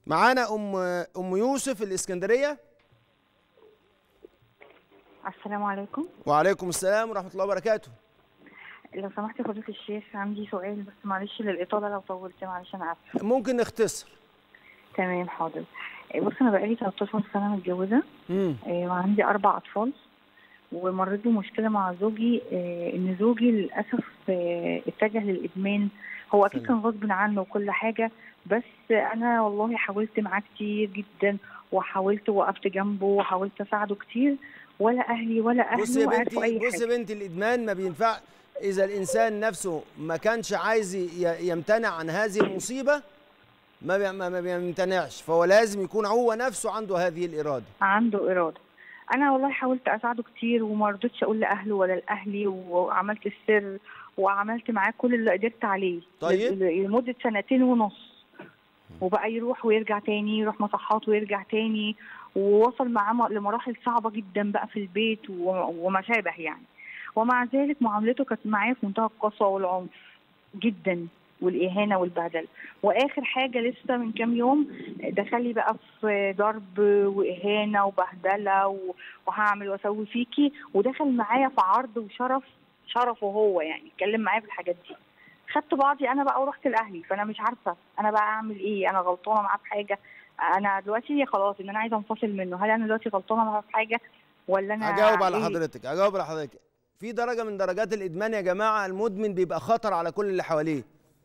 معانا ام ام يوسف الاسكندريه السلام عليكم وعليكم السلام ورحمه الله وبركاته لو سمحت يا فضيلة الشيخ عندي سؤال بس معلش للإطالة لو طولت معلش أنا آسفة ممكن نختصر تمام حاضر إيه، بص أنا بقالي 13 سنة متجوزة امم إيه، وعندي أربع أطفال ومريت بمشكلة مع زوجي إيه، إن زوجي للأسف إيه، اتجه للإدمان هو أكيد سلام. كان غصب عنه وكل حاجة بس أنا والله حاولت معاه كتير جدا وحاولت وقفت جنبه وحاولت أساعده كتير ولا أهلي ولا بصي يا أهله عرفوا أي بنتي بصي حاجة يا بنتي الادمان ما بينفع اذا الانسان نفسه ما كانش عايز ي- يمتنع عن هذه المصيبه ما بي- ما ما بيمتنعش فهو لازم يكون هو نفسه عنده هذه الاراده عنده إرادة أنا والله حاولت أساعده كتير وما رضيتش أقول لأهله ولا لأهلي وعملت السر وعملت معاه كل اللي قدرت عليه طيب. ل- لمدة سنتين ونص وبقى يروح ويرجع تاني يروح مصحات ويرجع تاني ووصل معاه م- لمراحل صعبة جدا بقى في البيت و- وما شابه يعني ومع ذلك معاملته كانت معايا في منتهى القسوة والعنف جدا والإهانة والبهدلة واخر حاجه لسه من كام يوم دخل لي بقى في ضرب واهانه وبهدله و- وهعمل واسوي فيكي ودخل معايا في عرض وشرف شرفه هو يعني اتكلم معايا في الحاجات دي خدت بعضي انا بقى ورحت لاهلي فانا مش عارفه انا بقى اعمل ايه انا غلطانه معاه في حاجه انا دلوقتي خلاص ان انا عايزه انفصل منه هل انا دلوقتي غلطانه معاه في حاجه ولا انا هجاوب على إيه؟ حضرتك هجاوب على حضرتك في درجه من درجات الادمان يا جماعه المدمن بيبقى خطر على كل اللي حواليه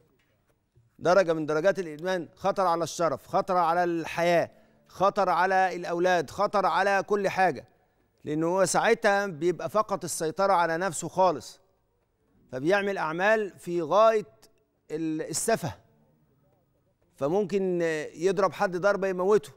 درجه من درجات الادمان خطر على الشرف خطر على الحياه خطر على الاولاد خطر على كل حاجه لانه هو ساعتها بيبقى فقط السيطره على نفسه خالص فبيعمل اعمال في غايه ال- السفه فممكن يضرب حد ضربه يموته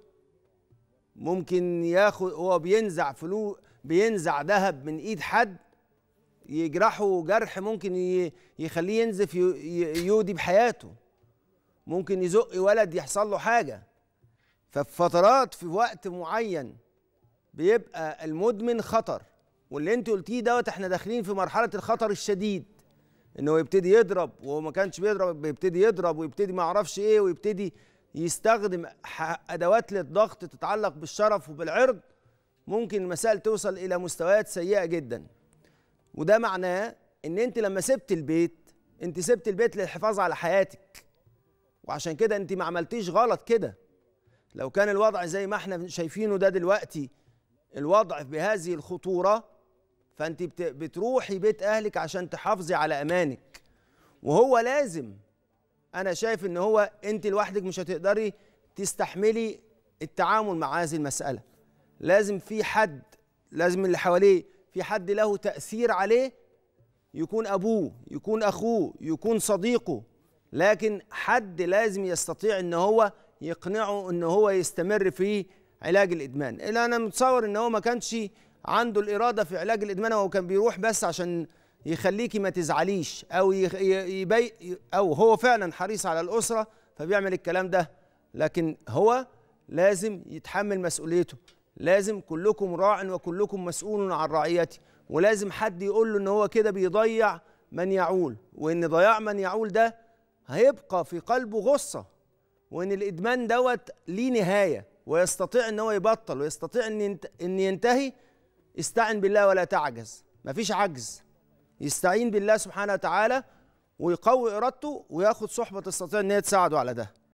ممكن ياخد هو بينزع فلوس بينزع ذهب من ايد حد يجرحه جرح ممكن ي- يخليه ينزف ي- ي- يودي بحياته ممكن يزق ولد يحصل له حاجه ففي فترات في وقت معين بيبقى المدمن خطر واللي انت قلتيه دوت احنا داخلين في مرحله الخطر الشديد انه يبتدي يضرب وهو ما كانش بيضرب بيبتدي يضرب ويبتدي ما اعرفش ايه ويبتدي يستخدم ح- ادوات للضغط تتعلق بالشرف وبالعرض ممكن المسائل توصل الى مستويات سيئه جدا وده معناه ان انت لما سبت البيت انت سبت البيت للحفاظ على حياتك وعشان كده انت ما عملتيش غلط كده لو كان الوضع زي ما احنا شايفينه ده دلوقتي الوضع بهذه الخطوره فانت بت- بتروحي بيت اهلك عشان تحافظي على امانك وهو لازم انا شايف ان هو انت لوحدك مش هتقدري تستحملي التعامل مع هذه المساله لازم في حد لازم اللي حواليه في حد له تاثير عليه يكون ابوه يكون اخوه يكون صديقه لكن حد لازم يستطيع ان هو يقنعه ان هو يستمر في علاج الادمان الا انا متصور ان هو ما كانش عنده الاراده في علاج الادمان هو كان بيروح بس عشان يخليكي ما تزعليش او يخ- ي- يبي او هو فعلا حريص على الاسره فبيعمل الكلام ده لكن هو لازم يتحمل مسؤوليته لازم كلكم راع وكلكم مسؤول عن رعيته ولازم حد يقول له ان هو كده بيضيع من يعول وان ضياع من يعول ده هيبقى في قلبه غصه وان الادمان دوت ليه نهايه ويستطيع ان هو يبطل ويستطيع ان ينت- ان ينتهي استعن بالله ولا تعجز مفيش عجز يستعين بالله سبحانه وتعالى ويقوي ارادته وياخد صحبه تستطيع ان هي تساعده على ده